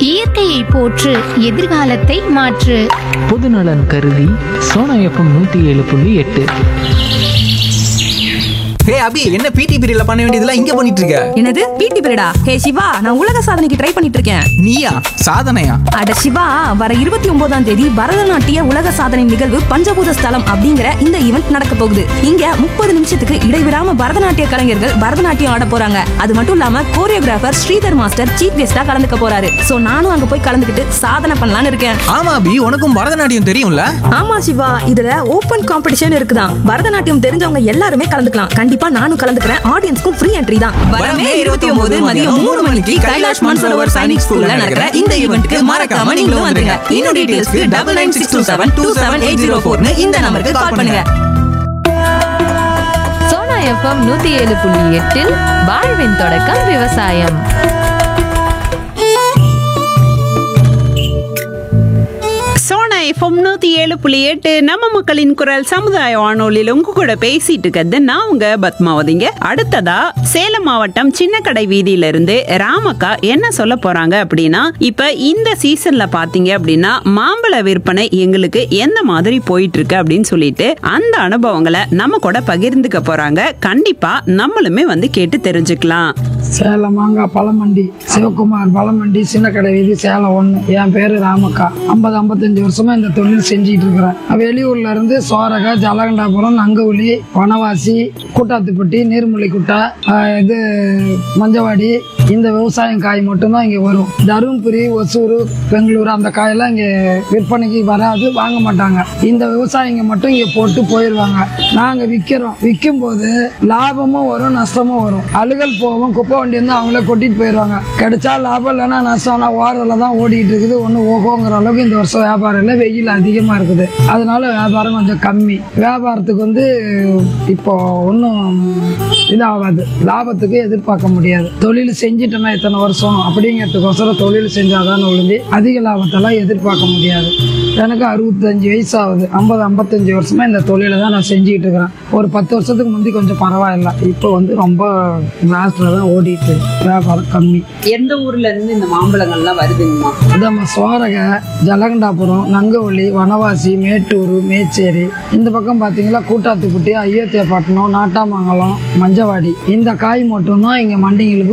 இயற்கையை போற்று எதிர்காலத்தை மாற்று பொதுநலன் கருதி சோனா எஃப்எம் நூற்றி ஏழு புள்ளி எட்டு ஹே அபி என்ன பிடி பீரியட்ல பண்ண வேண்டியதெல்லாம் இங்க பண்ணிட்டு இருக்க என்னது பிடி பீரியடா ஹே சிவா நான் உலக சாதனைக்கு ட்ரை பண்ணிட்டு இருக்கேன் நீயா சாதனையா அட சிவா வர இருபத்தி ஒன்பதாம் தேதி பரதநாட்டிய உலக சாதனை நிகழ்வு பஞ்சபூத ஸ்தலம் அப்படிங்கிற இந்த ஈவெண்ட் நடக்க போகுது இங்க முப்பது நிமிஷத்துக்கு இடைவிடாம பரதநாட்டிய கலைஞர்கள் பரதநாட்டியம் ஆட போறாங்க அது மட்டும் இல்லாம கோரியோகிராஃபர் ஸ்ரீதர் மாஸ்டர் சீஃப் கெஸ்டா கலந்துக்க போறாரு சோ நானும் அங்க போய் கலந்துக்கிட்டு சாதனை பண்ணலாம்னு இருக்கேன் ஆமா அபி உனக்கும் பரதநாட்டியம் தெரியும்ல ஆமா சிவா இதுல ஓபன் காம்படிஷன் இருக்குதான் பரதநாட்டியம் தெரிஞ்சவங்க எல்லாருமே கலந்துக்கலாம் கண்டிப்பா நானும் கலந்துக்கிறேன் ஆடியன்ஸ்க்கும் ஃப்ரீ என்ட்ரி தான் வரமே இருபத்தி ஒன்பது மதியம் மூணு மணிக்கு கைலாஷ் மான்சரோவர் சைனிக் ஸ்கூல்ல நடக்கிற இந்த ஈவெண்ட்க்கு மறக்காம நீங்களும் வந்துருங்க இன்னும் டீடைல்ஸ்க்கு double nine six two seven two seven eight zero ஃபோர்னு இந்த நம்பருக்கு கால் பண்ணுங்க சோனா எஃப்எம் நூத்தி ஏழு புள்ளி எட்டில் வாழ்வின் தொடக்கம் விவசாயம் சோனா எஃப்எம் நூத்தி ஏழு புள்ளி எட்டு நம்ம மக்களின் குரல் சமுதாய வானொலியில் உங்க கூட பேசிட்டு இருக்கிறது நான் உங்க பத்மாவதிங்க அடுத்ததா சேலம் மாவட்டம் சின்னக்கடை வீதியில இருந்து ராமக்கா என்ன சொல்ல போறாங்க அப்படின்னா இப்ப இந்த சீசன்ல பாத்தீங்க அப்படின்னா மாம்பழ விற்பனை எங்களுக்கு எந்த மாதிரி போயிட்டு இருக்கு அப்படின்னு சொல்லிட்டு அந்த அனுபவங்களை நம்ம கூட பகிர்ந்துக்க போறாங்க கண்டிப்பா நம்மளுமே வந்து கேட்டு தெரிஞ்சுக்கலாம் சேலம் மாங்காய் பழமண்டி சிவகுமார் பழமண்டி சின்ன கடை வீதி சேலம் ஒன்று என் பேரு ராமக்கா ஐம்பது ஐம்பத்தஞ்சு வருஷமா இந்த தொழில் செஞ்சிட்டு இருக்கிறேன் வெளியூர்ல இருந்து சோரகா ஜலகண்டாபுரம் நங்கவுலி வனவாசி கூட்டாத்துப்பட்டி நீர்மூலி குட்டா ஆஹ் இது மஞ்சவாடி இந்த விவசாயம் காய் மட்டும்தான் இங்கே வரும் தருமபுரி ஒசூர் பெங்களூர் அந்த காயெல்லாம் இங்கே விற்பனைக்கு வராது வாங்க மாட்டாங்க இந்த விவசாயிங்க மட்டும் இங்கே போட்டு போயிடுவாங்க நாங்கள் விற்கிறோம் விற்கும் போது லாபமும் வரும் நஷ்டமும் வரும் அழுகல் போகும் குப்பை வண்டி வந்து அவங்களே கொட்டிட்டு போயிடுவாங்க கிடைச்சா லாபம் இல்லைன்னா நஷ்டம்னா ஓரத்தில் தான் ஓடிட்டு இருக்குது ஒன்றும் ஓகோங்கிற அளவுக்கு இந்த வருஷம் வியாபாரம் இல்லை வெயில் அதிகமாக இருக்குது அதனால வியாபாரம் கொஞ்சம் கம்மி வியாபாரத்துக்கு வந்து இப்போ ஒன்றும் இதாகாது லாபத்துக்கு எதிர்பார்க்க முடியாது தொழில் செஞ்சிட்டோம்னா இத்தனை வருஷம் அப்படிங்கிறதுக்கோசரம் தொழில் செஞ்சாதான் ஒழுங்கு அதிக லாபத்தெல்லாம் எதிர்பார்க்க முடியாது எனக்கு அறுபத்தஞ்சு வயசு ஆகுது ஐம்பது ஐம்பத்தஞ்சு வருஷமா இந்த தொழிலை தான் நான் செஞ்சுக்கிட்டு இருக்கிறேன் ஒரு பத்து வருஷத்துக்கு முந்தி கொஞ்சம் பரவாயில்ல இப்போ வந்து ரொம்ப லாஸ்ட்ல தான் ஓடிட்டு இருக்கு. வியாபாரம் கம்மி எந்த ஊர்ல இருந்து இந்த மாம்பழங்கள்லாம் வருதுங்கம்மா நம்ம சோரக ஜலகண்டாபுரம் நங்கவள்ளி வனவாசி மேட்டூர் மேச்சேரி இந்த பக்கம் பார்த்தீங்களா கூட்டாத்துக்குட்டி ஐயோத்தியப்பட்டினம் நாட்டாமங்கலம் மஞ்சவாடி இந்த காய் மட்டும்தான் இங்கே மண்டிங்களுக்கு